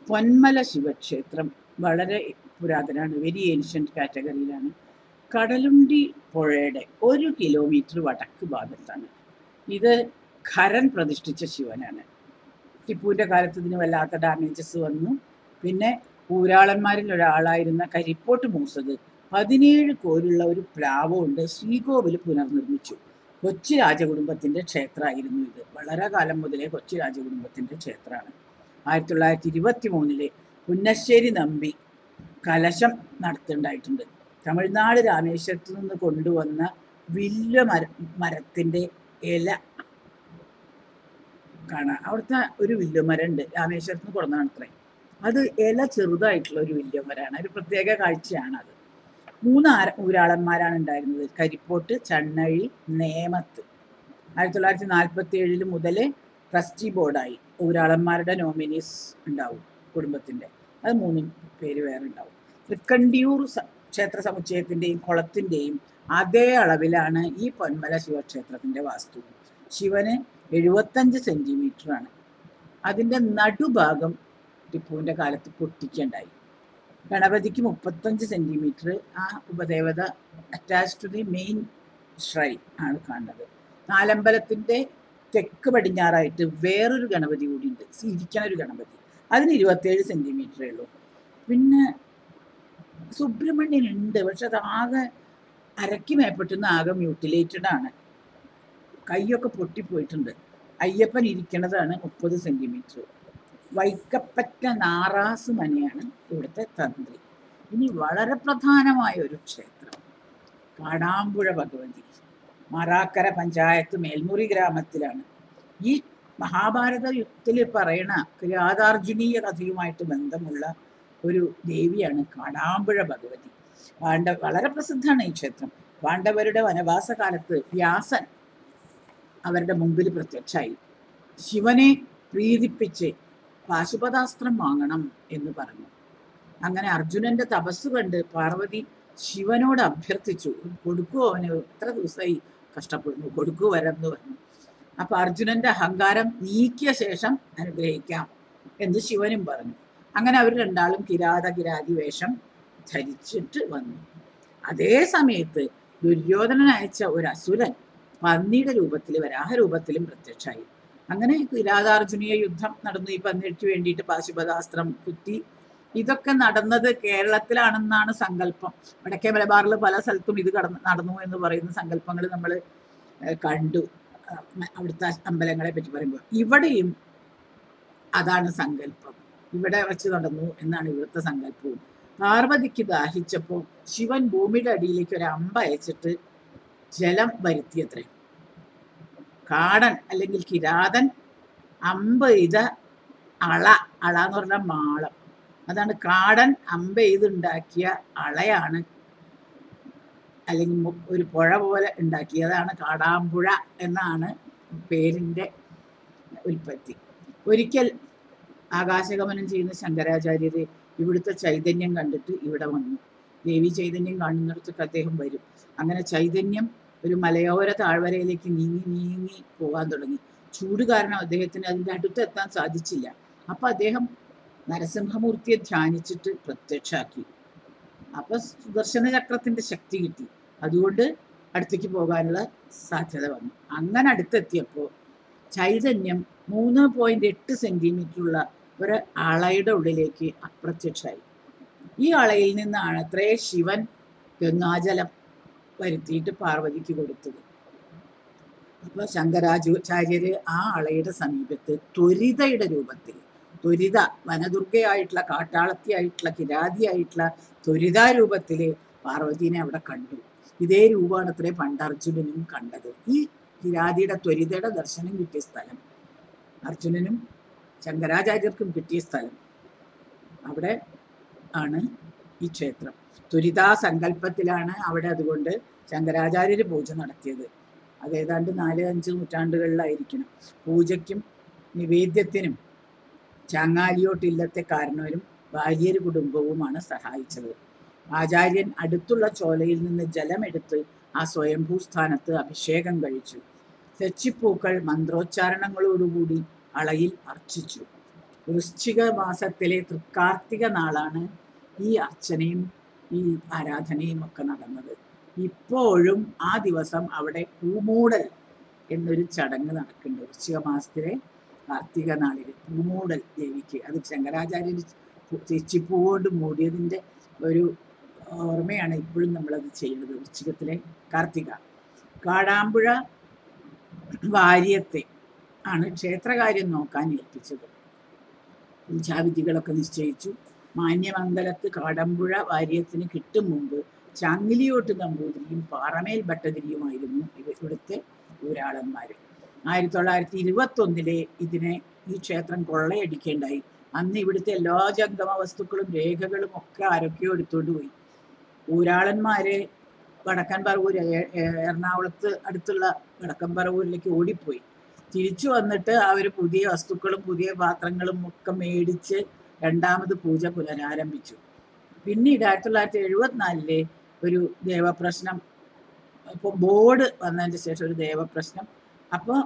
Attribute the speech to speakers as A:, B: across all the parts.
A: പൊന്മല ശിവക്ഷേത്രം വളരെ പുരാതനമാണ് വെരി ഏൻഷ്യൻറ്റ് കാറ്റഗറിയിലാണ് കടലുണ്ടി പുഴയുടെ ഒരു കിലോമീറ്റർ വടക്ക് ഭാഗത്താണ് ഇത് ഖരൻ പ്രതിഷ്ഠിച്ച ശിവനാണ് ടിപ്പുവിൻ്റെ കാലത്ത് ഇതിന് വല്ലാത്ത ഡാമേജസ് വന്നു പിന്നെ ഊരാളന്മാരിൽ ഒരാളായിരുന്ന കരിപ്പോട്ട് മൂസത് പതിനേഴ് കോലുള്ള ഒരു പ്ലാവുകൊണ്ട് ശ്രീകോവിൽ പുനർനിർമ്മിച്ചു കൊച്ചി രാജകുടുംബത്തിൻ്റെ ക്ഷേത്രമായിരുന്നു ഇത് വളരെ കാലം മുതലേ കൊച്ചി രാജകുടുംബത്തിൻ്റെ ക്ഷേത്രമാണ് ആയിരത്തി തൊള്ളായിരത്തി ഇരുപത്തി മൂന്നില് പുന്നശ്ശേരി നമ്പി കലശം നടത്തുണ്ടായിട്ടുണ്ട് തമിഴ്നാട് രാമേശ്വരത്ത് നിന്ന് കൊണ്ടുവന്ന വില്ല് മര മരത്തിൻ്റെ ഇല കാണാം അവിടുത്തെ ഒരു വില്ലുമരം ഉണ്ട് രാമേശ്വരത്ത് നിന്ന് കൊടുന്നതാണ് അത്രേ അത് ഇല ചെറുതായിട്ടുള്ള ഒരു വില്ലുമരമാണ് ഒരു പ്രത്യേക കാഴ്ചയാണ് അത് മൂന്ന് ആര ഊരാളന്മാരാണ് ഉണ്ടായിരുന്നത് കരിപ്പോട്ട് ചണ്ണഴി നേമത്ത് ആയിരത്തി തൊള്ളായിരത്തി നാൽപ്പത്തി ഏഴിൽ മുതൽ ട്രസ്റ്റി ബോർഡായി ഊരാളന്മാരുടെ നോമിനീസ് ഉണ്ടാവും കുടുംബത്തിൻ്റെ അത് മൂന്നും പേര് വേറെ ഉണ്ടാവും തൃക്കണ്ടിയൂർ സ- ക്ഷേത്ര സമുച്ചയത്തിൻ്റെയും കുളത്തിൻ്റെയും അതേ അളവിലാണ് ഈ പൊന്മല ശിവക്ഷേത്രത്തിൻ്റെ വാസ്തു ശിവന് എഴുപത്തഞ്ച് സെൻറ്റിമീറ്റർ ആണ് അതിൻ്റെ നടുഭാഗം ടിപ്പുവിൻ്റെ കാലത്ത് പൊട്ടിക്കുകയുണ്ടായി ഗണപതിക്ക് മുപ്പത്തഞ്ച് സെൻറ്റിമീറ്റർ ആ ഉപദേവത attach to the main shrine ആണ് കാണുന്നത് നാലമ്പലത്തിൻ്റെ തെക്ക് പടിഞ്ഞാറായിട്ട് വേറൊരു ഗണപതി കൂടിയുണ്ട് ഇരിക്കണ ഒരു ഗണപതി അതിന് ഇരുപത്തേഴ് സെൻറ്റിമീറ്ററേ ഉള്ളൂ പിന്നെ സുബ്രഹ്മണ്യൻ ഉണ്ട് പക്ഷെ അത് ആകെ അരക്കി മേപ്പെട്ടുന്ന ആകെ മ്യൂട്ടിലേറ്റഡ് ആണ് കൈയൊക്കെ പൊട്ടിപ്പോയിട്ടുണ്ട് അയ്യപ്പൻ ഇരിക്കണതാണ് മുപ്പത് സെൻറ്റിമീറ്റർ വൈക്കപ്പറ്റ നാറാസ് മനയാണ് ഇവിടുത്തെ തന്ത്രി ഇനി വളരെ പ്രധാനമായ ഒരു ക്ഷേത്രം കാടാമ്പുഴ ഭഗവതി മാറാക്കര പഞ്ചായത്ത് മേൽമുറി ഗ്രാമത്തിലാണ് ഈ മഹാഭാരത യുദ്ധത്തിൽ പറയണ കിരാതാർജുനീയ കഥയുമായിട്ട് ബന്ധമുള്ള ഒരു ദേവിയാണ് കാടാമ്പുഴ ഭഗവതി പാണ്ഡവ വളരെ പ്രസിദ്ധമാണ് ഈ ക്ഷേത്രം പാണ്ഡവരുടെ വനവാസ കാലത്ത് വ്യാസൻ അവരുടെ മുമ്പിൽ പ്രത്യക്ഷമായി ശിവനെ പ്രീതിപ്പിച്ച് പാശുപതാസ്ത്രം വാങ്ങണം എന്ന് പറഞ്ഞു അങ്ങനെ അർജുനന്റെ തപസ് കണ്ട് പാർവതി ശിവനോട് അഭ്യർത്ഥിച്ചു കൊടുക്കുവോ അവന് എത്ര ദിവസമായി കഷ്ടപ്പെടുന്നു കൊടുക്കൂ വരം എന്ന് പറഞ്ഞു അപ്പൊ അർജുനന്റെ അഹങ്കാരം നീക്കിയ ശേഷം അനുഗ്രഹിക്കാം എന്ന് ശിവനും പറഞ്ഞു അങ്ങനെ അവർ രണ്ടാളും കിരാത കിരാതി വേഷം ധരിച്ചിട്ട് വന്നു അതേ സമയത്ത് ദുര്യോധനൻ അയച്ച ഒരു അസുരൻ പന്നിയുടെ രൂപത്തിൽ വരാഹ രൂപത്തിലും പ്രത്യക്ഷമായി അങ്ങനെ കിരാതാർജുനീയ യുദ്ധം നടന്നു ഈ പന്നിക്ക് വേണ്ടിയിട്ട് പാശുപതാസ്ത്രം കുത്തി ഇതൊക്കെ നടന്നത് കേരളത്തിലാണെന്നാണ് സങ്കല്പം വടക്കേ മലബാറിൽ പല സ്ഥലത്തും ഇത് കടന്ന് നടന്നു എന്ന് പറയുന്ന സങ്കല്പങ്ങൾ നമ്മൾ കണ്ടു അഹ് അവിടുത്തെ അമ്പലങ്ങളെ പറ്റി പറയുമ്പോൾ ഇവിടെയും അതാണ് സങ്കല്പം ഇവിടെ വെച്ച് നടന്നു എന്നാണ് ഇവിടുത്തെ സങ്കല്പവും പാർവതിക്ക് ദാഹിച്ചപ്പോൾ ശിവൻ ഭൂമിയുടെ അടിയിലേക്ക് ഒരു അമ്പ അയച്ചിട്ട് ജലം വരുത്തിയത്രേ കാടൻ അല്ലെങ്കിൽ കിരാതൻ അമ്പ ചെയ്ത അള അള എന്ന് പറഞ്ഞാൽ മാളം അതാണ് കാടൻ അമ്പ ചെയ്തുണ്ടാക്കിയ അളയാണ് അല്ലെങ്കിൽ മു- ഒരു പുഴ പോലെ ഉണ്ടാക്കിയതാണ് കാടാമ്പുഴ എന്നാണ് പേരിൻ്റെ ഉൽപ്പത്തി ഒരിക്കൽ ആകാശഗമനം ചെയ്യുന്ന ശങ്കരാചാര്യര് ഇവിടുത്തെ ചൈതന്യം കണ്ടിട്ട് ഇവിടെ വന്നു ദേവി ചൈതന്യം കാണുന്നിടത്തൊക്കെ അദ്ദേഹം വരും അങ്ങനെ ചൈതന്യം ഒരു മലയോര താഴ്വരയിലേക്ക് നീങ്ങി നീങ്ങി പോകാൻ തുടങ്ങി ചൂട് കാരണം അദ്ദേഹത്തിന് അതിൻ്റെ അടുത്തെത്താൻ സാധിച്ചില്ല അപ്പൊ അദ്ദേഹം നരസിംഹമൂർത്തിയെ ധ്യാനിച്ചിട്ട് പ്രത്യക്ഷാക്കി അപ്പൊ സുദർശന ചക്രത്തിന്റെ ശക്തി കിട്ടി അതുകൊണ്ട് അടുത്തേക്ക് പോകാനുള്ള സാധ്യത വന്നു അങ്ങനെ അടുത്തെത്തിയപ്പോൾ ചൈതന്യം മൂന്ന് പോയിന്റ് എട്ട് സെന്റിമീറ്റർ ഉള്ള ഒരു അളയുടെ ഉള്ളിലേക്ക് അപ്രത്യക്ഷമായി ഈ അളയിൽ നിന്നാണ് അത്രേ ശിവൻ ഗംഗാജലം വരുത്തിയിട്ട് പാർവതിക്ക് കൊടുത്തത് അപ്പൊ ശങ്കരാചാര്യര് ആ അളയുടെ സമീപത്ത് ത്വരിതയുടെ രൂപത്തിൽ ത്വരിത വനദുർഗയായിട്ടുള്ള കാട്ടാളത്തിയായിട്ടുള്ള കിരാതിയായിട്ടുള്ള ത്വരിത രൂപത്തില് പാർവതീനെ അവിടെ കണ്ടു ഇതേ രൂപമാണ് അത്രേ പണ്ട് അർജുനനും കണ്ടത് ഈ കിരാതിയുടെ ത്വരിതയുടെ ദർശനം കിട്ടിയ സ്ഥലം അർജുനനും ശങ്കരാചാര്യർക്കും കിട്ടിയ സ്ഥലം അവിടെ ആണ് ഈ ക്ഷേത്രം ത്വരിതാ സങ്കല്പത്തിലാണ് അവിടെ അതുകൊണ്ട് ശങ്കരാചാര്യർ പൂജ നടത്തിയത് അത് ഏതാണ്ട് നാല് അഞ്ച് നൂറ്റാണ്ടുകളിലായിരിക്കണം പൂജയ്ക്കും നിവേദ്യത്തിനും ചാങ്ങാലിയോട്ടില്ലത്തെ കാരണവരും വാര്യര് കുടുംബവുമാണ് സഹായിച്ചത് ആചാര്യൻ അടുത്തുള്ള ചോലയിൽ നിന്ന് ജലമെടുത്ത് ആ സ്വയംഭൂ സ്ഥാനത്ത് അഭിഷേകം കഴിച്ചു തെച്ചിപ്പൂക്കൾ മന്ത്രോച്ചാരണങ്ങളോടുകൂടി അളയിൽ അർച്ചിച്ചു വൃശ്ചിക മാസത്തിലെ തൃക്കാർത്തിക നാളാണ് ഈ അർച്ചനയും ഈ ആരാധനയും ഒക്കെ നടന്നത് ഇപ്പോഴും ആ ദിവസം അവിടെ പൂമൂടൽ എന്നൊരു ചടങ്ങ് നടക്കുന്നുണ്ട് വൃശ്ചിക മാസത്തിലെ കാർത്തിക നാളിൽ പൂമൂടൽ ദേവിക്ക് അത് ശങ്കരാചാര്യർ തെച്ചിപ്പൂ കൊണ്ട് മൂടിയതിൻ്റെ ഒരു ഓർമ്മയാണ് ഇപ്പോഴും നമ്മളത് ചെയ്യുന്നത് വൃശ്ചികത്തിലെ കാർത്തിക കാടാമ്പുഴ വാര്യത്തെ ആണ് ക്ഷേത്രകാര്യം നോക്കാൻ ഏൽപ്പിച്ചത് പൂജാവിധികളൊക്കെ നിശ്ചയിച്ചു മാന്യമംഗലത്ത് കാടമ്പുഴ വാര്യത്തിന് കിട്ടും മുമ്പ് ചാങ്ങിലിയോട്ട് നമ്പൂതിരിയും പാറമേൽ ഭട്ടതിരിയുമായിരുന്നു ഇവ ഇവിടുത്തെ ഊരാളന്മാർ ആയിരത്തി തൊള്ളായിരത്തി ഇരുപത്തി ഒന്നിലെ ഇതിനെ ഈ ക്ഷേത്രം കൊള്ളയടിക്കേണ്ടായി അന്ന് ഇവിടുത്തെ എല്ലാ ജംഗമ വസ്തുക്കളും രേഖകളും ഒക്കെ ആരൊക്കെയോ എടുത്തുകൊണ്ട് പോയി ഊരാളന്മാരെ വടക്കൻ പറവൂർ എ- എ- എറണാകുളത്ത് അടുത്തുള്ള വടക്കൻ പറവൂരിലേക്ക് ഓടിപ്പോയി തിരിച്ചു വന്നിട്ട് അവർ പുതിയ വസ്തുക്കളും പുതിയ പാത്രങ്ങളും ഒക്കെ മേടിച്ച് രണ്ടാമത് പൂജ പുനരാരംഭിച്ചു പിന്നീട് ആയിരത്തി തൊള്ളായിരത്തി എഴുപത്തിനാലിലെ ഒരു ദേവപ്രശ്നം ഇപ്പോൾ ബോർഡ് വന്നതിന് ശേഷം ഒരു ദേവപ്രശ്നം അപ്പോൾ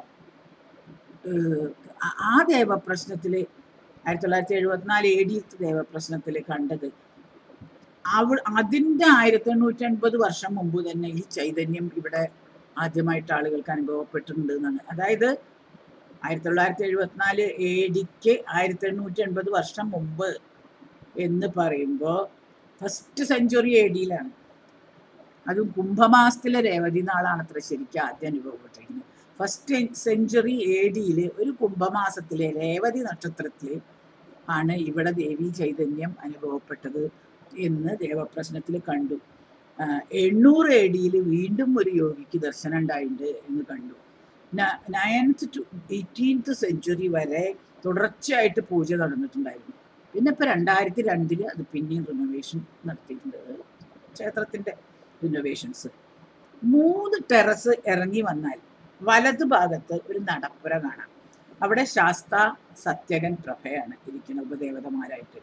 A: ആ ദേവപ്രശ്നത്തിൽ ആയിരത്തി തൊള്ളായിരത്തി എഴുപത്തിനാല് എ ഡി ദേവപ്രശ്നത്തിൽ കണ്ടത് അവ അതിൻ്റെ ആയിരത്തി എണ്ണൂറ്റി എൺപത് വർഷം മുമ്പ് തന്നെ ഈ ചൈതന്യം ഇവിടെ ആദ്യമായിട്ട് ആളുകൾക്ക് അനുഭവപ്പെട്ടിട്ടുണ്ട് എന്നാണ് അതായത് ആയിരത്തി തൊള്ളായിരത്തി എഴുപത്തിനാല് എ ഡിക്ക് ആയിരത്തി എണ്ണൂറ്റി എൺപത് വർഷം മുമ്പ് എന്ന് പറയുമ്പോൾ ഫസ്റ്റ് സെഞ്ചുറി എ ഡിയിലാണ് അതും കുംഭമാസത്തിലെ രേവതി നാളാണ് അത്ര ശരിക്കും ആദ്യം അനുഭവപ്പെട്ടിരിക്കുന്നത് ഫസ്റ്റ് സെഞ്ചുറി എ ഡിയിൽ ഒരു കുംഭമാസത്തിലെ രേവതി നക്ഷത്രത്തിൽ ആണ് ഇവിടെ ദേവി ചൈതന്യം അനുഭവപ്പെട്ടത് എന്ന് ദേവപ്രശ്നത്തിൽ കണ്ടു ആ, എണ്ണൂറ് എ ഡിയിൽ വീണ്ടും ഒരു യോഗിക്ക് ദർശനം ഉണ്ടായിട്ടുണ്ട് എന്ന് കണ്ടു നയൻത്ത് ടു എയ്റ്റീൻത്ത് സെഞ്ചുറി വരെ തുടർച്ചയായിട്ട് പൂജ നടന്നിട്ടുണ്ടായിരുന്നു പിന്നെ ഇപ്പൊ രണ്ടായിരത്തി രണ്ടില് അത് പിന്നെയും റിനോവേഷൻ നടത്തിയിട്ടുണ്ട് ക്ഷേത്രത്തിന്റെ റിനോവേഷൻസ് മൂന്ന് ടെറസ് ഇറങ്ങി വന്നാൽ വലത് ഭാഗത്ത് ഒരു നടപ്പുര കാണാം അവിടെ ശാസ്ത സത്യകൻ പ്രഭയാണ് ഇരിക്കുന്ന ഉപദേവതമാരായിട്ട്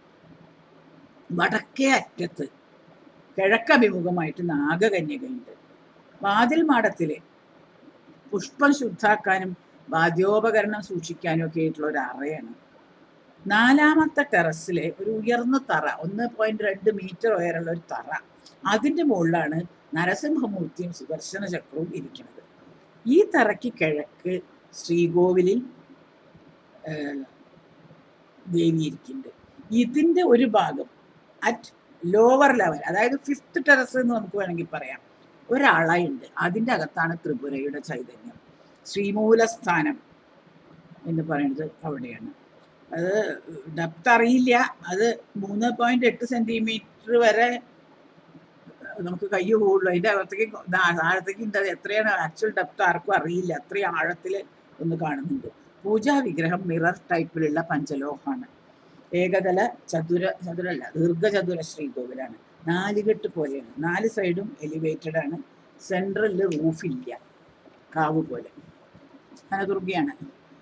A: വടക്കേ അറ്റത്ത് കിഴക്കഭിമുഖമായിട്ട് നാഗകന്യകയുണ്ട് വാതിൽ മാടത്തിലെ പുഷ്പം ശുദ്ധാക്കാനും വാദ്യോപകരണം സൂക്ഷിക്കാനും ഒക്കെ ആയിട്ടുള്ള ഒരു അറയാണ് നാലാമത്തെ ടെറസിലെ ഒരു ഉയർന്ന തറ ഒന്ന് പോയിന്റ് രണ്ട് മീറ്റർ ഉയരമുള്ള ഒരു തറ അതിൻ്റെ മുകളിലാണ് നരസിംഹമൂർത്തിയും സുദർശന ചക്രവും ഇരിക്കുന്നത് ഈ തറയ്ക്ക് കിഴക്ക് ശ്രീകോവിലിൽ ഏഹ്, ദേവി ഇരിക്കുന്നുണ്ട് ഇതിൻ്റെ ഒരു ഭാഗം അറ്റ് ലോവർ ലെവൽ അതായത് ഫിഫ്ത്ത് ടെറസ് എന്ന് നമുക്ക് വേണമെങ്കിൽ പറയാം ഒരാളയുണ്ട് അതിൻ്റെ അകത്താണ് ത്രിപുരയുടെ ചൈതന്യം ശ്രീമൂലസ്ഥാനം എന്ന് പറയുന്നത് അവിടെയാണ് അത് ഡെപ്ത് അറിയില്ല അത് മൂന്ന് പോയിന്റ് എട്ട് സെന്റിമീറ്റർ വരെ നമുക്ക് കൈ കൂടുള്ളൂ അതിൻ്റെ അകത്തേക്ക് ദാ- ആഴത്തേക്ക് ഉണ്ട് അത് എത്രയാണ് ആക്ച്വൽ ഡെപ്ത് ആർക്കും അറിയില്ല അത്രയും ആഴത്തിൽ ഒന്ന് കാണുന്നുണ്ട് പൂജാ വിഗ്രഹം മിറർ ടൈപ്പിലുള്ള പഞ്ചലോഹമാണ് ഏകതല ചതുര ചതുരല്ല ദീർഘചതുര ശ്രീകോവിലാണ് നാലുകെട്ട് പോലെയാണ് നാല് സൈഡും എലിവേറ്റഡ് ആണ് സെൻട്രലിൽ റൂഫില്ല കാവ് പോലെ ധനദുർഗയാണ്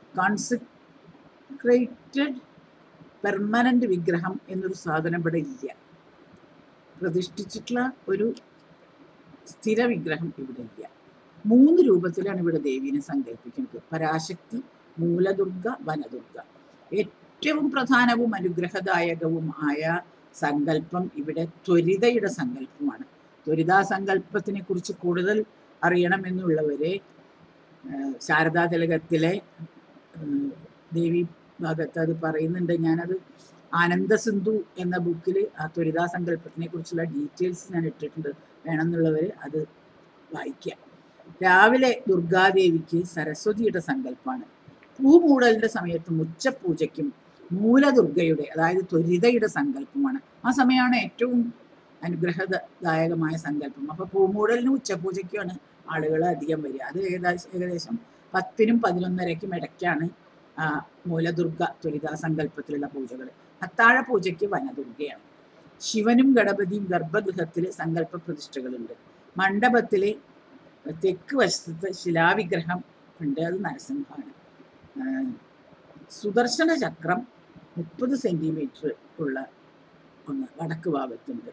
A: കോൺസെൻട്രേറ്റഡ് പെർമനന്റ് വിഗ്രഹം എന്നൊരു സാധനം ഇവിടെ ഇല്ല പ്രതിഷ്ഠിച്ചിട്ടുള്ള ഒരു സ്ഥിര വിഗ്രഹം ഇവിടെ ഇല്ല മൂന്ന് രൂപത്തിലാണ് ഇവിടെ ദേവീനെ സങ്കല്പിക്കുന്നത് പരാശക്തി മൂലദുർഗ വനദുർഗ ഏറ്റവും പ്രധാനവും അനുഗ്രഹദായകവും ആയ സങ്കല്പം ഇവിടെ ത്വരിതയുടെ സങ്കല്പമാണ് ത്വരിതാ സങ്കല്പത്തിനെ കുറിച്ച് കൂടുതൽ അറിയണമെന്നുള്ളവരെ ഏഹ് ശാരദാ തിലകത്തിലെ ഏഹ് ദേവി ഭാഗത്ത് അത് പറയുന്നുണ്ട് ഞാനത് ആനന്ദസിന്ധു എന്ന ബുക്കിൽ ആ ത്വരിതാ സങ്കല്പത്തിനെ കുറിച്ചുള്ള ഡീറ്റെയിൽസ് ഞാൻ ഇട്ടിട്ടുണ്ട് വേണമെന്നുള്ളവർ അത് വായിക്കാം രാവിലെ ദുർഗാദേവിക്ക് സരസ്വതിയുടെ സങ്കല്പമാണ് പൂമൂടലിന്റെ സമയത്ത് മുച്ചപൂജയ്ക്കും മൂലദുർഗയുടെ അതായത് ത്വരിതയുടെ സങ്കല്പമാണ് ആ സമയമാണ് ഏറ്റവും അനുഗ്രഹദായകമായ സങ്കല്പം അപ്പൊ പൂമൂടലിനും ഉച്ചപൂജയ്ക്കുമാണ് ആളുകൾ അധികം വരിക അത് ഏകദേശം ഏകദേശം പത്തിനും പതിനൊന്നരയ്ക്കും ഇടയ്ക്കാണ് ആ മൂലദുർഗ ത്വരിതാ സങ്കല്പത്തിലുള്ള പൂജകൾ അത്താഴ പൂജയ്ക്ക് വനദുർഗയാണ് ശിവനും ഗണപതിയും ഗർഭഗൃഹത്തിൽ സങ്കല്പ പ്രതിഷ്ഠകളുണ്ട് മണ്ഡപത്തിലെ തെക്ക് വശത്ത് ശിലാവിഗ്രഹം ഉണ്ട് അത് നരസിംഹമാണ് ആഹ് സുദർശന ചക്രം മുപ്പത് സെന്റിമീറ്റർ ഉള്ള ഒന്ന് വടക്ക് ഭാഗത്തുണ്ട്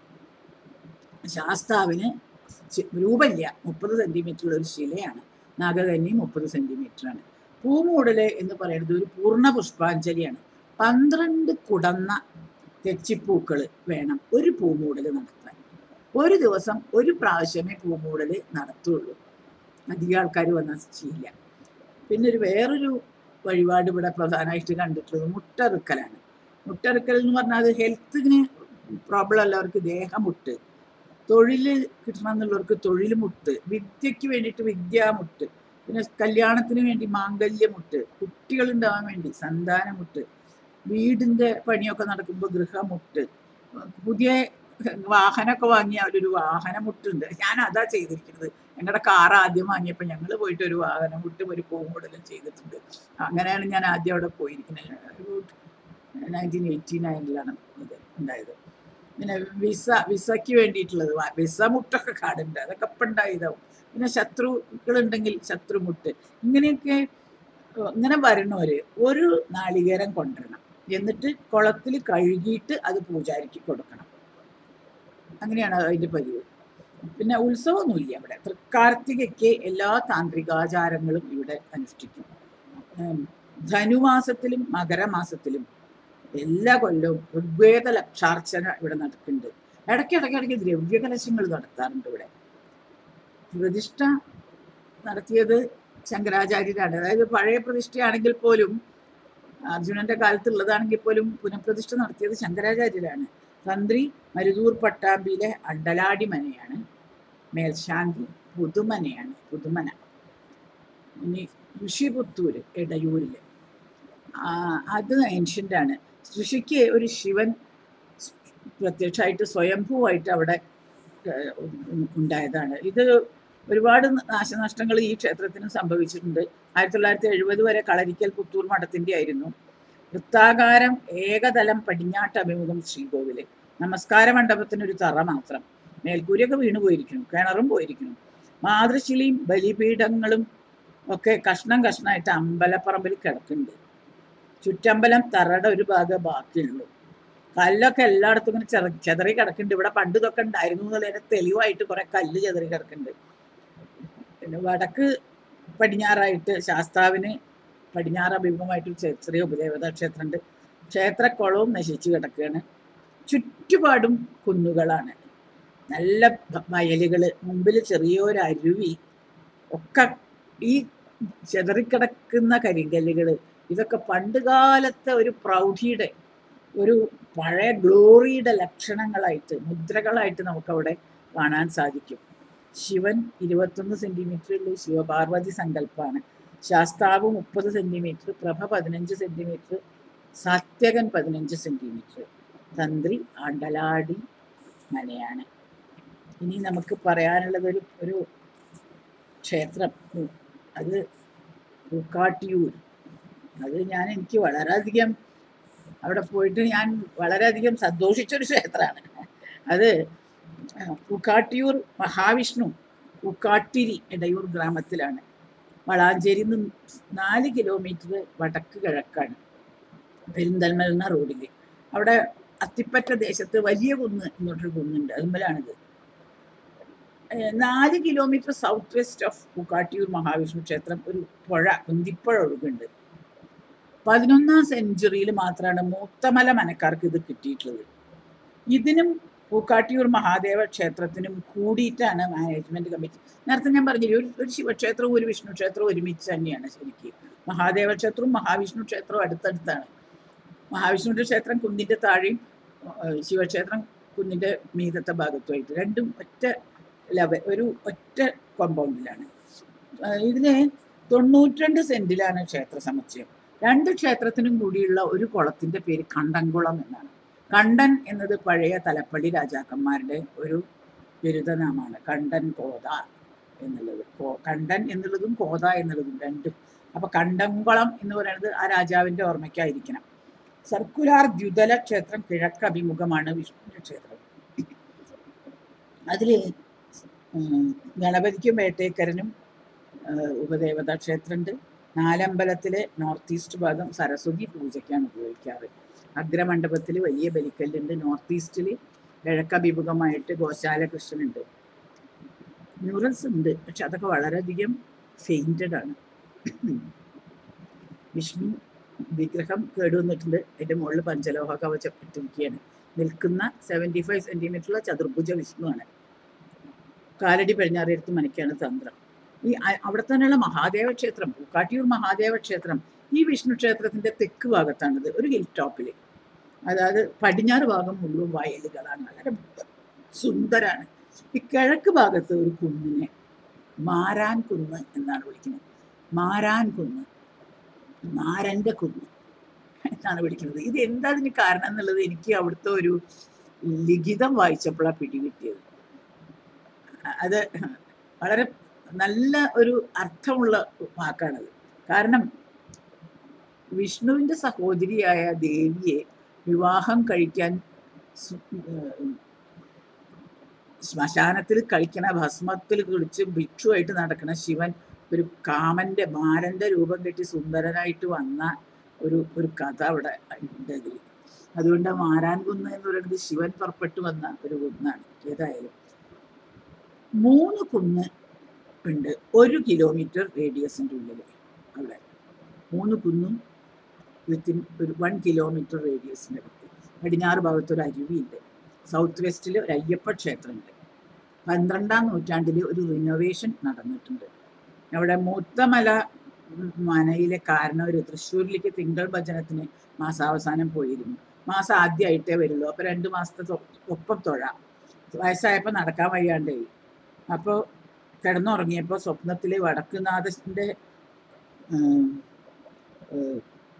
A: ശാസ്താവിന് ചി- രൂപമില്ല മുപ്പത് സെന്റിമീറ്റർ ഉള്ള ഒരു ശിലയാണ് നാഗകന്നി മുപ്പത് സെന്റിമീറ്റർ ആണ് പൂമൂടല് എന്ന് പറയുന്നത് ഒരു പൂർണ്ണ പുഷ്പാഞ്ജലിയാണ് പന്ത്രണ്ട് കുടന്ന തെച്ചിപ്പൂക്കൾ വേണം ഒരു പൂമൂടൽ നടത്താൻ ഒരു ദിവസം ഒരു പ്രാവശ്യമേ പൂമൂടൽ നടത്തുള്ളൂ അധികം ആൾക്കാർ വന്നാൽ ചെയ്യില്ല പിന്നെ ഒരു വേറൊരു വഴിപാട് ഇവിടെ പ്രധാനമായിട്ട് കണ്ടിട്ടുള്ളത് മുട്ടറുക്കലാണ് മുട്ടറുക്കൽ എന്ന് പറഞ്ഞാൽ അത് ഹെൽത്തിന് പ്രോബ്ലം ഉള്ളവർക്ക് ദേഹമുട്ട് തൊഴിൽ കിട്ടണം എന്നുള്ളവർക്ക് തൊഴിൽ മുട്ട് വിദ്യയ്ക്ക് വേണ്ടിയിട്ട് വിദ്യാമുട്ട് പിന്നെ കല്യാണത്തിന് വേണ്ടി മാംഗല്യമുട്ട് കുട്ടികൾ ഉണ്ടാവാൻ വേണ്ടി സന്താനമുട്ട് വീടിന്റെ പണിയൊക്കെ നടക്കുമ്പോൾ ഗൃഹമുട്ട് പുതിയ വാഹനമൊക്കെ വാങ്ങിയ അവരൊരു വാഹനമുട്ടുണ്ട് ഞാൻ അതാ ചെയ്തിരിക്കുന്നത് ഞങ്ങളുടെ കാർ ആദ്യം വാങ്ങിയപ്പോൾ ഞങ്ങൾ പോയിട്ട് ഒരു വാഹനമുട്ടും ഒരു പൂമൂടലും ചെയ്തിട്ടുണ്ട് അങ്ങനെയാണ് ഞാൻ ആദ്യം അവിടെ പോയിരിക്കുന്നത് നയൻറ്റീൻ എയ്റ്റി നയനിലാണ് ഇത് ഉണ്ടായത് പിന്നെ വിസ വിസയ്ക്ക് വേണ്ടിയിട്ടുള്ളത് വാ- വിസ മുട്ടൊക്കെ കാടുണ്ട് അതൊക്കെ ഇപ്പം ഉണ്ടായതാവും പിന്നെ ശത്രുക്കളുണ്ടെങ്കിൽ ശത്രുമുട്ട് ഇങ്ങനെയൊക്കെ ഏഹ്, ഇങ്ങനെ വരണവര് ഒരു നാളികേരം കൊണ്ടുവരണം എന്നിട്ട് കുളത്തിൽ കഴുകിയിട്ട് അത് പൂജാരിക്ക് കൊടുക്കണം അങ്ങനെയാണ് അതിൻ്റെ പതിവ് പിന്നെ ഉത്സവമൊന്നുമില്ല ഇവിടെ തൃക്കാർത്തികയ്ക്ക് എല്ലാ താന്ത്രികാചാരങ്ങളും ഇവിടെ അനുഷ്ഠിക്കും ഉം, ധനുമാസത്തിലും മകരമാസത്തിലും എല്ലാ കൊല്ലവും ഋഗ്വേദ ലക്ഷാർച്ചന ഇവിടെ നടക്കുന്നുണ്ട് ഇടയ്ക്കിടയ്ക്ക് ഇടയ്ക്ക് ദ്രവ്യകലശങ്ങൾ നടത്താറുണ്ട് ഇവിടെ പ്രതിഷ്ഠ നടത്തിയത് ശങ്കരാചാര്യരാണ് അതായത് പഴയ പ്രതിഷ്ഠയാണെങ്കിൽ പോലും അർജുനന്റെ കാലത്തുള്ളതാണെങ്കിൽ പോലും പുനഃപ്രതിഷ്ഠ നടത്തിയത് ശങ്കരാചാര്യരാണ് തന്ത്രി മരുതൂർ പട്ടാമ്പിയിലെ അണ്ടലാടി മനയാണ് മേൽശാന്തി പുതുമനയാണ് പുതുമന ഇനി ഋഷിപുത്തൂര് ഇടയൂരില് ആ, അത് ഏൻഷ്യൻ്റ് ആണ് ഋഷിക്ക് ഒരു ശിവൻ പ്രത്യക്ഷമായിട്ട് സ്വയംഭൂവായിട്ട് അവിടെ ഏഹ്, ഉ- ഉണ്ടായതാണ് ഇത് ഒരുപാട് നാശനഷ്ടങ്ങൾ ഈ ക്ഷേത്രത്തിന് സംഭവിച്ചിട്ടുണ്ട് ആയിരത്തി തൊള്ളായിരത്തി എഴുപത് വരെ കളരിക്കൽ പുത്തൂർ മഠത്തിൻ്റെ ആയിരുന്നു വൃത്താകാരം ഏകതലം പടിഞ്ഞാട്ട് അഭിമുഖം ശ്രീകോവില് നമസ്കാര മണ്ഡപത്തിന് ഒരു തറ മാത്രം മേൽക്കൂരയൊക്കെ വീണു പോയിരിക്കുന്നു കിണറും പോയിരിക്കുന്നു മാതൃശിലയും ബലിപീഠങ്ങളും ഒക്കെ കഷ്ണം കഷ്ണമായിട്ട് അമ്പലപ്പറമ്പിൽ കിടക്കുന്നുണ്ട് ചുറ്റമ്പലം തറയുടെ ഒരു ഭാഗം ബാക്കിയുള്ളൂ കല്ലൊക്കെ എല്ലായിടത്തും ഇങ്ങനെ ചെറ ചെതറി കിടക്കുന്നുണ്ട് ഇവിടെ പണ്ട് ഇതൊക്കെ ഉണ്ടായിരുന്നു എന്നുള്ളതിന് തെളിവായിട്ട് കുറെ കല്ല് ചെതറി കിടക്കുന്നുണ്ട് പിന്നെ വടക്ക് പടിഞ്ഞാറായിട്ട് ശാസ്താവിന് പടിഞ്ഞാറ് അഭിമുഖമായിട്ട് ഒരു ചെ- ചെറിയ ഉപദേവതാ ക്ഷേത്രമുണ്ട് ക്ഷേത്രക്കുളവും നശിച്ചു കിടക്കുകയാണ് ചുറ്റുപാടും കുന്നുകളാണ് നല്ല ഭ- വയലുകള് മുമ്പിൽ ചെറിയൊരു അരുവി ഒക്കെ ഈ ചെതറിക്കിടക്കുന്ന കരിങ്കല്ലുകൾ ഇതൊക്കെ പണ്ട് കാലത്തെ ഒരു പ്രൗഢിയുടെ ഒരു പഴയ ഗ്ലോറിയുടെ ലക്ഷണങ്ങളായിട്ട് മുദ്രകളായിട്ട് നമുക്കവിടെ കാണാൻ സാധിക്കും ശിവൻ ഇരുപത്തൊന്ന് സെന്റിമീറ്ററുള്ള ശിവപാർവതി സങ്കല്പമാണ് ശാസ്താവ് മുപ്പത് സെന്റിമീറ്റർ പ്രഭ പതിനഞ്ച് സെന്റിമീറ്റർ സാത്യകൻ പതിനഞ്ച് സെന്റിമീറ്റർ തന്ത്രി ആണ്ടലാടി മനയാണ് ഇനി നമുക്ക് പറയാനുള്ളത് ഒരു ഒരു ക്ഷേത്രം ഉം, അത് പൂക്കാട്ടിയൂർ അത് ഞാൻ എനിക്ക് വളരെയധികം അവിടെ പോയിട്ട് ഞാൻ വളരെയധികം സന്തോഷിച്ചൊരു ക്ഷേത്രമാണ് അത് പൂക്കാട്ടിയൂർ മഹാവിഷ്ണു പൂക്കാട്ടിരി ഇടയൂർ ഗ്രാമത്തിലാണ് വളാഞ്ചേരി നിന്ന് നാല് കിലോമീറ്റർ വടക്ക് കിഴക്കാണ് പെരിന്തൽമണ്ണ റോഡിൽ അവിടെ അത്തിപ്പറ്റ ദേശത്ത് വലിയ കുന്ന് എന്നൊരു കുന്നുണ്ട് അതുമ്പോഴാണിത് ഏഹ് നാല് kilometre south west of Pookkattiyoor Mahavishnu ക്ഷേത്രം ഒരു പുഴ കുന്തിപ്പുഴ ഒഴുകുണ്ട് പതിനൊന്നാം സെഞ്ചുറിയിൽ മാത്രമാണ് മൂത്തമല മനക്കാർക്ക് ഇത് കിട്ടിയിട്ടുള്ളത് ഇതിനും പൂക്കാട്ടിയൂർ മഹാദേവ ക്ഷേത്രത്തിനും കൂടിയിട്ടാണ് മാനേജ്മെന്റ് കമ്മിറ്റി നേരത്തെ ഞാൻ പറഞ്ഞില്ലേ ഒരു ഒരു ശിവക്ഷേത്രവും ഒരു വിഷ്ണു ക്ഷേത്രവും ഒരുമിച്ച് തന്നെയാണ് ശരിക്കും മഹാദേവ ക്ഷേത്രവും മഹാവിഷ്ണു ക്ഷേത്രവും അടുത്തടുത്താണ് മഹാവിഷ്ണുവിന്റെ ക്ഷേത്രം കുന്നിന്റെ താഴെയും ഏഹ് ശിവക്ഷേത്രം കുന്നിന്റെ മീതത്തെ ഭാഗത്തുമായിട്ട് രണ്ടും ഒറ്റ ലെവൽ ഒരു ഒറ്റ കോമ്പൗണ്ടിലാണ് ഏഹ് ഇതിന് തൊണ്ണൂറ്റിരണ്ട് സെന്റിലാണ് ക്ഷേത്ര സമുച്ചയം രണ്ട് ക്ഷേത്രത്തിനും കൂടിയുള്ള ഒരു കുളത്തിന്റെ പേര് കണ്ടംകുളം എന്നാണ് കണ്ടൻ എന്നത് പഴയ തലപ്പള്ളി രാജാക്കന്മാരുടെ ഒരു ബിരുദനാമാണ് കണ്ടൻ കോത എന്നുള്ളത് കോ- കണ്ടൻ എന്നുള്ളതും കോത എന്നുള്ളതും രണ്ടും അപ്പൊ കണ്ടംകുളം എന്ന് പറയുന്നത് ആ രാജാവിന്റെ ഓർമ്മയ്ക്കായിരിക്കണം സർക്കുലാർ ദ്വിതല ക്ഷേത്രം കിഴക്ക് അഭിമുഖമാണ് വിഷ്ണുവിന്റെ ക്ഷേത്രം അതില് ഉം, ഗണപതിക്കും വേട്ടേക്കരനും ഏഹ്, ഉപദേവതാ ക്ഷേത്രമുണ്ട് നാലമ്പലത്തിലെ നോർത്ത് ഈസ്റ്റ് ഭാഗം സരസ്വതി പൂജയ്ക്കാണ് ഉപയോഗിക്കാറ് അഗ്രമണ്ഡപത്തിൽ വലിയ ബലിക്കല്ലുണ്ട് നോർത്ത് ഈസ്റ്റിൽ കിഴക്കഭിമുഖമായിട്ട് ഗോശാല കൃഷ്ണനുണ്ട് മ്യൂറൽസ് ഉണ്ട് പക്ഷെ അതൊക്കെ വളരെയധികം ഫെയിൻറ്റഡ് ആണ് വിഷ്ണു വിഗ്രഹം കേടുവന്നിട്ടുണ്ട് അതിൻ്റെ മുകളിൽ പഞ്ചലോഹ കവചം ഇട്ടിരിക്കുകയാണ് നിൽക്കുന്ന സെവൻറ്റി ഫൈവ് സെൻറ്റിമീറ്ററുള്ള ചതുർഭുജ വിഷ്ണുവാണ് കാലടി പടിഞ്ഞാറെടുത്ത് മനയ്ക്കാണ് തന്ത്രം ഈ അ- അവിടെ തന്നെയുള്ള മഹാദേവ ക്ഷേത്രം പൂക്കാട്ടിയൂർ മഹാദേവ ക്ഷേത്രം ഈ വിഷ്ണു ക്ഷേത്രത്തിന്റെ തെക്ക് ഭാഗത്താണിത് ഒരു ഹിൽ ടോപ്പിൽ അതായത് പടിഞ്ഞാറ് ഭാഗം മുഴുവൻ വയലുകളാണ് വളരെ സുന്ദരാണ് ഈ കിഴക്ക് ഭാഗത്ത് ഒരു കുന്നിനെ മാരാൻ കുന്ന് എന്നാണ് വിളിക്കുന്നത് മാരാൻ കുന്ന് മാരന്റെ കുന്ന് എന്നാണ് വിളിക്കുന്നത് ഇത് എന്താ ഇതിന് കാരണം എന്നുള്ളത് എനിക്ക് അവിടുത്തെ ഒരു ലിഖിതം വായിച്ചപ്പോഴാണ് പിടികിട്ടിയത് അത് വളരെ നല്ല ഒരു അർത്ഥമുള്ള വാക്കാണത് കാരണം വിഷ്ണുവിന്റെ സഹോദരിയായ ദേവിയെ വിവാഹം കഴിക്കാൻ സു- ഏർ ശ്മശാനത്തിൽ കഴിക്കണ ഭസ്മത്തിൽ കുളിച്ച് ഭിക്ഷുവായിട്ട് നടക്കണ ശിവൻ ഒരു കാമന്റെ മാരന്റെ രൂപം കെട്ടി സുന്ദരനായിട്ട് വന്ന ഒരു ഒരു കഥ അവിടെ ഉണ്ട് അതിൽ അതുകൊണ്ട് ആ മാരാൻ കുന്ന് എന്ന് പറയുന്നത് ശിവൻ പുറപ്പെട്ടു വന്ന ഒരു കുന്നാണ് ഏതായാലും മൂന്ന് കുന്ന് ഉണ്ട് ഒരു കിലോമീറ്റർ റേഡിയസിൻ്റെ ഉള്ളിൽ അവിടെ മൂന്ന് കുന്നും വിത്തിൻ ഒരു വൺ കിലോമീറ്റർ റേഡിയസിൻ്റെ അടുത്ത് പടിഞ്ഞാറ് ഭാഗത്ത് ഒരു അരുവിയുണ്ട് സൗത്ത് വെസ്റ്റിൽ ഒരു അയ്യപ്പ ക്ഷേത്രമുണ്ട് പന്ത്രണ്ടാം നൂറ്റാണ്ടിൽ ഒരു റിനോവേഷൻ നടന്നിട്ടുണ്ട് അവിടെ മൂത്തമല മനയിലെ കാരണവർ തൃശ്ശൂരിലേക്ക് തിങ്കൾ ഭജനത്തിന് മാസാവസാനം പോയിരുന്നു മാസം ആദ്യമായിട്ടേ വരുള്ളൂ അപ്പോൾ രണ്ട് മാസത്തെ തൊ- ഒപ്പം തൊഴാം വയസ്സായപ്പോൾ നടക്കാൻ വയ്യാണ്ടായി അപ്പോൾ കിടന്നുറങ്ങിയപ്പോൾ സ്വപ്നത്തിൽ വടക്കുനാഥൻ്റെ ഉം, ഏഹ്,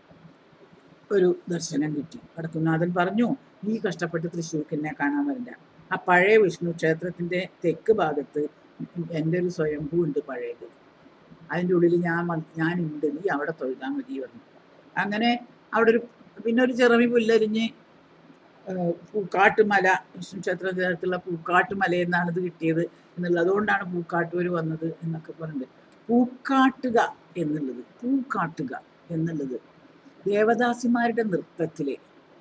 A: ഒരു ദർശനം കിട്ടി വടക്കുനാഥൻ പറഞ്ഞു നീ കഷ്ടപ്പെട്ട് തൃശ്ശൂർക്ക് എന്നെ കാണാൻ വരണ്ട ആ പഴയ വിഷ്ണു ക്ഷേത്രത്തിന്റെ തെക്ക് ഭാഗത്ത് എൻ്റെ ഒരു സ്വയംഭൂ ഉണ്ട് പഴയത് അതിൻ്റെ ഉള്ളിൽ ഞാൻ വന്ന്- ഞാനുണ്ട് നീ അവിടെ തൊഴുതാൻ മതി പറഞ്ഞു അങ്ങനെ അവിടെ ഒരു പിന്നെ ഒരു ചെറുമി പുല്ലരിഞ്ഞ് ഏഹ്, പൂക്കാട്ടുമല വിഷ്ണു ക്ഷേത്രത്തിലുള്ള പൂക്കാട്ടുമല എന്നാണ് ഇത് കിട്ടിയത് എന്നുള്ളത് അതുകൊണ്ടാണ് പൂക്കാട്ടൂര് വന്നത് എന്നൊക്കെ പറഞ്ഞിട്ട് പൂക്കാട്ടുക എന്നുള്ളത് പൂക്കാട്ടുക എന്നുള്ളത് ദേവദാസിമാരുടെ നൃത്തത്തിലെ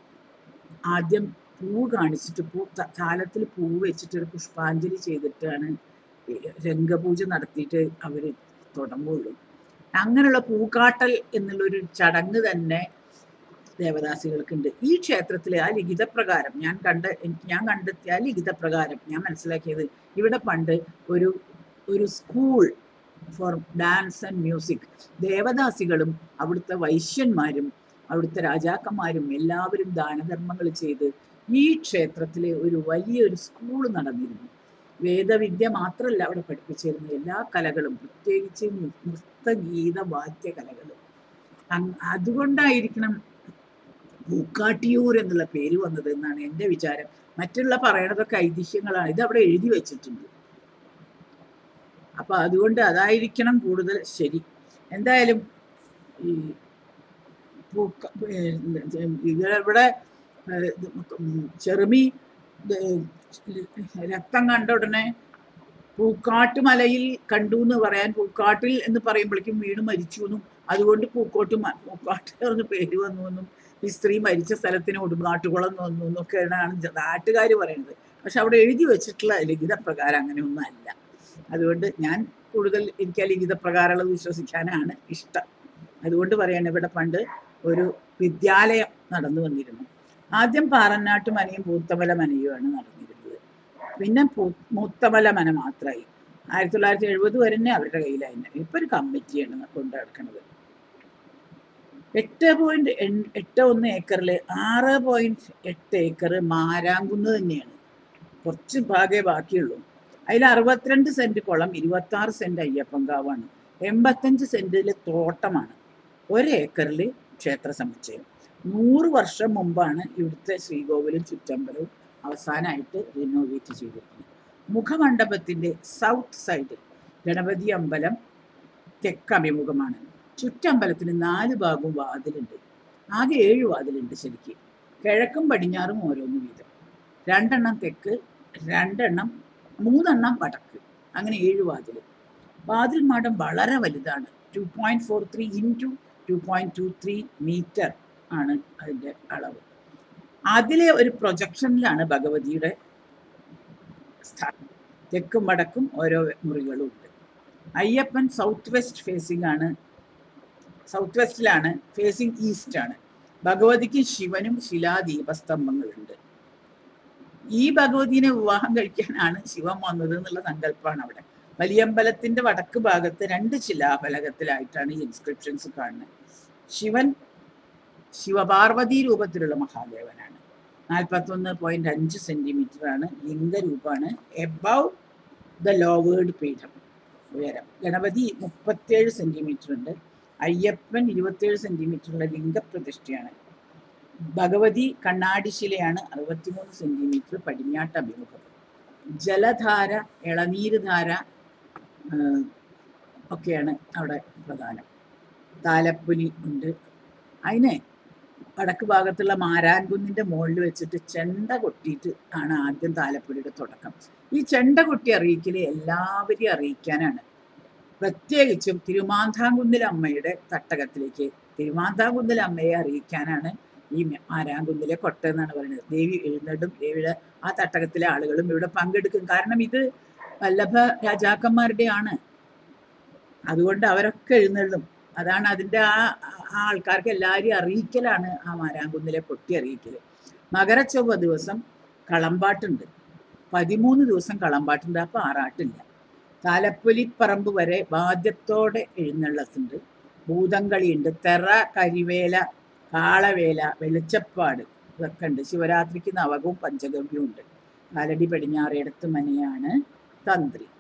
A: ആദ്യം പൂ കാണിച്ചിട്ട് പൂ ത- താലത്തിൽ പൂ വെച്ചിട്ട് ഒരു പുഷ്പാഞ്ജലി ചെയ്തിട്ടാണ് ഈ രംഗപൂജ നടത്തിയിട്ട് അവർ തുടങ്ങുള്ളൂ അങ്ങനെയുള്ള പൂക്കാട്ടൽ എന്നുള്ളൊരു ചടങ്ങ് തന്നെ ദേവദാസികൾക്കുണ്ട് ഈ ക്ഷേത്രത്തിലെ ആ ലിഖിതപ്രകാരം ഞാൻ കണ്ട എനിക്ക് ഞാൻ കണ്ടെത്തിയ ആ ലിഖിതപ്രകാരം ഞാൻ മനസ്സിലാക്കിയത് ഇവിടെ പണ്ട് ഒരു ഒരു school for dance and music ദേവദാസികളും അവിടുത്തെ വൈശ്യന്മാരും അവിടുത്തെ രാജാക്കന്മാരും എല്ലാവരും ദാനധർമ്മങ്ങൾ ചെയ്ത് ഈ ക്ഷേത്രത്തിലെ ഒരു വലിയൊരു സ്കൂൾ നടന്നിരുന്നു വേദവിദ്യ മാത്രമല്ല അവിടെ പഠിപ്പിച്ചിരുന്ന എല്ലാ കലകളും പ്രത്യേകിച്ച് നൃ- നൃത്ത ഗീത വാദ്യ കലകളും അങ് അതുകൊണ്ടായിരിക്കണം പൂക്കാട്ടിയൂർ എന്നുള്ള പേര് വന്നത് എന്നാണ് എൻ്റെ വിചാരം മറ്റുള്ള പറയണതൊക്കെ ഐതിഹ്യങ്ങളാണ് ഇത് അവിടെ എഴുതി വെച്ചിട്ടുണ്ട് അപ്പൊ അതുകൊണ്ട് അതായിരിക്കണം കൂടുതൽ ശരി എന്തായാലും ഈ പൂക്ക ഏർ ഇവിടെ ഇവിടെ ഏർ ഇത് ഉം ചെറുമി ഇത് രക്തം കണ്ട ഉടനെ പൂക്കാട്ട് മലയിൽ കണ്ടു എന്ന് പറയാൻ പൂക്കാട്ടിൽ എന്ന് പറയുമ്പോഴേക്കും വീണ് മരിച്ചു എന്നും അതുകൊണ്ട് പൂക്കോട്ട് മ- പൂക്കാട്ട് എന്ന് പേര് വന്നു എന്നും ഈ സ്ത്രീ മരിച്ച സ്ഥലത്തിന് ഉടുനാട്ടുകുളം എന്ന് വന്നു എന്നൊക്കെയാണ് നാട്ടുകാർ പറയുന്നത് പക്ഷെ അവിടെ എഴുതി വെച്ചിട്ടുള്ള ലിഖിത പ്രകാരം അങ്ങനെയൊന്നും അല്ല അതുകൊണ്ട് ഞാൻ കൂടുതൽ എനിക്ക് ആ ലിഖിത പ്രകാരമുള്ളത് വിശ്വസിക്കാനാണ് ഇഷ്ടം അതുകൊണ്ട് പറയാണ് ഇവിടെ പണ്ട് ഒരു വിദ്യാലയം നടന്നു വന്നിരുന്നു ആദ്യം പാറന്നാട്ട് മനയും പൂത്തമല മനയുമാണ് നടന്നിരുന്നത് പിന്നെ പൂ- മൂത്തമല മന മാത്രമായി ആയിരത്തി തൊള്ളായിരത്തി എഴുപത് വരെ തന്നെ അവരുടെ കയ്യിലായിരുന്നു ഇപ്പൊ ഒരു കമ്മിറ്റിയാണ് കൊണ്ടു നടക്കുന്നത് എട്ട് പോയിന്റ് എട്ട് ഒന്ന് ഏക്കറിൽ ആറ് പോയിന്റ് എട്ട് ഏക്കർ മാരാങ്കുന്ന് തന്നെയാണ് കുറച്ച് ഭാഗേ ബാക്കിയുള്ളൂ അതിൽ അറുപത്തിരണ്ട് സെന്റ് കുളം ഇരുപത്തി ആറ് സെന്റ് അയ്യപ്പൻകാവാണ് എൺപത്തഞ്ച് സെന്റിൽ തോട്ടമാണ് ഒരേക്കറിൽ ക്ഷേത്ര സമുച്ചയം നൂറ് വർഷം മുമ്പാണ് ഇവിടുത്തെ ശ്രീകോവിലും ചുറ്റമ്പലവും അവസാനമായിട്ട് റിനോവേറ്റ് ചെയ്തിരിക്കുന്നത് മുഖമണ്ഡപത്തിന്റെ സൗത്ത് സൈഡിൽ ഗണപതി അമ്പലം തെക്കഭിമുഖമാണ് ചുറ്റമ്പലത്തിന് നാല് ഭാഗവും വാതിലുണ്ട് ആകെ ഏഴ് വാതിലുണ്ട് ശരിക്ക് കിഴക്കും പടിഞ്ഞാറും ഓരോന്ന് വീതം രണ്ടെണ്ണം തെക്ക് രണ്ടെണ്ണം മൂന്നെണ്ണം വടക്ക് അങ്ങനെ ഏഴ് വാതിൽ വാതിൽ മാടം വളരെ വലുതാണ് two point four three into two point two three metre ആണ് അതിൻ്റെ അളവ് അതിലെ ഒരു പ്രൊജക്ഷനിലാണ് ഭഗവതിയുടെ സ്ഥാനം തെക്കും വടക്കും ഓരോ മുറികളും ഉണ്ട് അയ്യപ്പൻ സൗത്ത് വെസ്റ്റ് ഫേസിംഗ് ആണ് സൗത്ത് വെസ്റ്റിലാണ് ഫേസിങ് ഈസ്റ്റ് ആണ് ഭഗവതിക്ക് ശിവനും ശിലാദീപസ്തംഭങ്ങളുണ്ട് ഈ ഭഗവതിനെ വിവാഹം കഴിക്കാനാണ് ശിവൻ വന്നത് എന്നുള്ള സങ്കല്പമാണ് അവിടെ വലിയമ്പലത്തിന്റെ വടക്ക് ഭാഗത്ത് രണ്ട് ശിലാഫലകത്തിലായിട്ടാണ് ഈ ഇൻസ്ക്രിപ്ഷൻസ് കാണുന്നത് ശിവൻ ശിവപാർവതി രൂപത്തിലുള്ള മഹാദേവനാണ് നാൽപ്പത്തൊന്ന് പോയിന്റ് അഞ്ച് സെന്റിമീറ്റർ ആണ് ലിംഗരൂപമാണ് എബവ് ദ ലോവേർഡ് പീഠം ഉയരം ഗണപതി മുപ്പത്തേഴ് സെന്റിമീറ്റർ ഉണ്ട് അയ്യപ്പൻ ഇരുപത്തേഴ് സെന്റിമീറ്ററുള്ള ലിംഗപ്രതിഷ്ഠയാണ് ഭഗവതി കണ്ണാടിശിലയാണ് അറുപത്തിമൂന്ന് സെന്റിമീറ്റർ പടിഞ്ഞാട്ട് അഭിമുഖം ജലധാര ഇളനീര് ധാര ആ, ഒക്കെയാണ് അവിടെ പ്രധാനം താലപ്പൊലി ഉണ്ട് അതിനെ വടക്ക് ഭാഗത്തുള്ള മാരാൻകുന്നിന്റെ മുകളിൽ വെച്ചിട്ട് ചെണ്ട കൊട്ടിയിട്ട് ആണ് ആദ്യം താലപ്പൊലിയുടെ തുടക്കം ഈ ചെണ്ട കൊട്ടി അറിയിക്കൽ എല്ലാവരെയും അറിയിക്കാനാണ് പ്രത്യേകിച്ചും തിരുമാന്താംകുന്നിലെ അമ്മയുടെ തട്ടകത്തിലേക്ക് തിരുമാന്താംകുന്നിലെ അമ്മയെ അറിയിക്കാനാണ് ഈ മാരാങ്കുന്നിലെ കൊട്ട എന്നാണ് പറയുന്നത് ദേവി എഴുന്നള്ളും ദേവിയുടെ ആ തട്ടകത്തിലെ ആളുകളും ഇവിടെ പങ്കെടുക്കും കാരണം ഇത് വല്ലഭ രാജാക്കന്മാരുടെയാണ് അതുകൊണ്ട് അവരൊക്കെ എഴുന്നള്ളും അതാണ് അതിൻ്റെ ആ ആ ആൾക്കാർക്ക് എല്ലാവരെയും അറിയിക്കലാണ് ആ മാരാങ്കുന്നിലെ കൊട്ടി അറിയിക്കൽ മകരച്ചൊവ്വ ദിവസം കളമ്പാട്ടുണ്ട് പതിമൂന്ന് ദിവസം കളമ്പാട്ടുണ്ട് അപ്പോൾ ആറാട്ടില്ല താലപ്പൊലിപ്പറമ്പ് വരെ വാദ്യത്തോടെ എഴുന്നള്ളത്തുണ്ട് ഭൂതങ്കളിയുണ്ട് തെറ കരിവേല കാളവേല വെളിച്ചപ്പാട് ഇതൊക്കെ ഉണ്ട് ശിവരാത്രിക്ക് നവകവും പഞ്ചഗവ്യവും ഉണ്ട് കാലടി പടിഞ്ഞാറേടത്ത് മനയാണ് തന്ത്രി